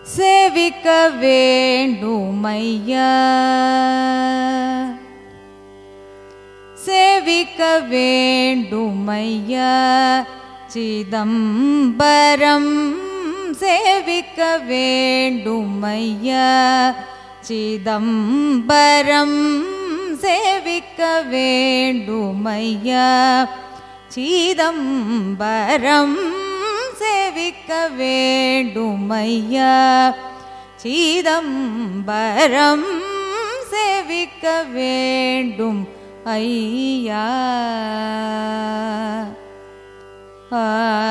சேவிக்க வேண்டுமையா சேவிக்க வேண்டுமையா சிதம்பரம் சேவிக்க வேண்டுமையா சிதம்பரம் சேவிக்க வேண்டுமையா சிதம்பரம் சேவிக்க வேண்டுமையா சிதம்பரம் சேவிக்க வேண்டும் ஐயா ஆ